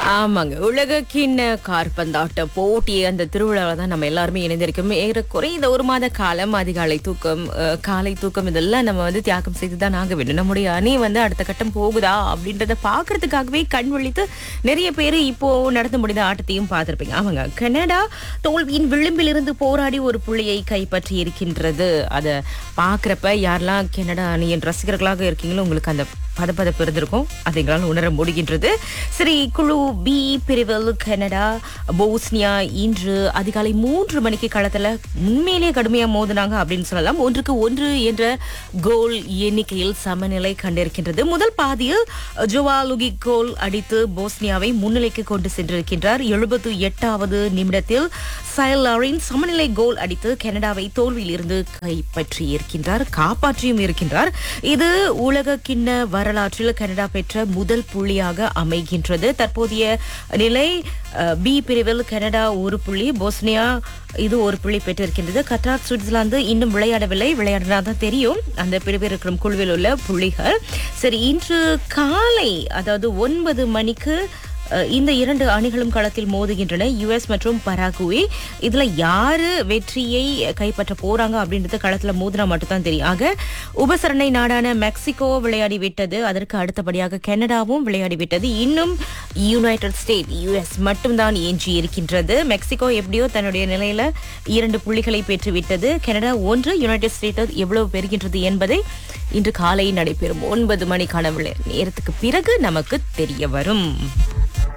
ஆமாங்க உலக கிண்ண கார்பந்தாட்ட போட்டி அந்த திருவிழாவில் தான் நம்ம எல்லாருமே இணைந்திருக்கோம் ஏறக்குறைய இந்த ஒரு மாத காலம் அதிகாலை தூக்கம் அஹ், காலை தூக்கம் இதெல்லாம் நம்ம வந்து தியாகம் செய்து தான் ஆக வேண்டும் நம்முடைய அணி வந்து அடுத்த கட்டம் போகுதா அப்படின்றத பார்க்கறதுக்காகவே கண் விழித்து நிறைய பேர் இப்போ நடத்த முடிந்த ஆட்டத்தையும் பார்த்திருப்பீங்க ஆமாங்க கனடா தோல்வியின் விளிம்பில் இருந்து போராடி ஒரு புள்ளியை கைப்பற்றி இருக்கின்றது அதை பார்க்குறப்ப யாரெல்லாம் கனடா அணியின் ரசிகர்களாக இருக்கீங்களோ உங்களுக்கு அந்த பதப்பதப்பு இருந்திருக்கும் அதை எங்களால் உணர முடிகின்றது சரி குழு பி பிரிவில் கனடா போஸ்னியா இன்று அதிகாலை மூன்று மணிக்கு களத்துல உண்மையிலேயே கடுமையா மோதினாங்க அப்படின்னு சொல்லலாம் ஒன்றுக்கு ஒன்று என்ற கோல் எண்ணிக்கையில் சமநிலை கண்டிருக்கின்றது முதல் பாதியில் ஜோவா லுகி கோல் அடித்து போஸ்னியாவை முன்னிலைக்கு கொண்டு சென்றிருக்கின்றார் எழுபத்து எட்டாவது நிமிடத்தில் சயலாரின் சமநிலை கோல் அடித்து கனடாவை தோல்வியில் இருந்து கைப்பற்றி இருக்கின்றார் காப்பாற்றியும் இருக்கின்றார் இது உலக கிண்ண வரலாற்றில் கனடா பெற்ற முதல் புள்ளியாக அமைகின்றது தற்போதைய நிலை அஹ், பி பிரிவில் கனடா ஒரு புள்ளி போஸ்னியா இது ஒரு புள்ளி பெற்றிருக்கின்றது கட்டார் சுவிட்சர்லாந்து இன்னும் விளையாடவில்லை விளையாடினா தான் தெரியும் அந்த பிரிவில் இருக்கிற குழுவில் உள்ள புள்ளிகள் சரி இன்று காலை அதாவது ஒன்பது மணிக்கு அஹ், இந்த இரண்டு அணிகளும் களத்தில் மோதுகின்றன யுஎஸ் மற்றும் பராகுவே இதுல யாரு வெற்றியை கைப்பற்ற போறாங்க அப்படின்றது களத்துல மோதினா மட்டும்தான் தெரியும் ஆக உபசரணை நாடான மெக்சிகோ விளையாடி விட்டது அதற்கு அடுத்தபடியாக கனடாவும் விளையாடி விட்டது இன்னும் யுனைடெட் ஸ்டேட் யுஎஸ் மட்டும்தான் எஞ்சி இருக்கின்றது மெக்சிகோ எப்படியோ தன்னுடைய நிலையில இரண்டு புள்ளிகளை பெற்றுவிட்டது கனடா ஒன்று யுனைடெட் ஸ்டேட் எவ்வளவு பெறுகின்றது என்பதை இன்று காலை நடைபெறும் ஒன்பது மணிக்கான விளை- நேரத்துக்கு பிறகு நமக்கு தெரிய வரும்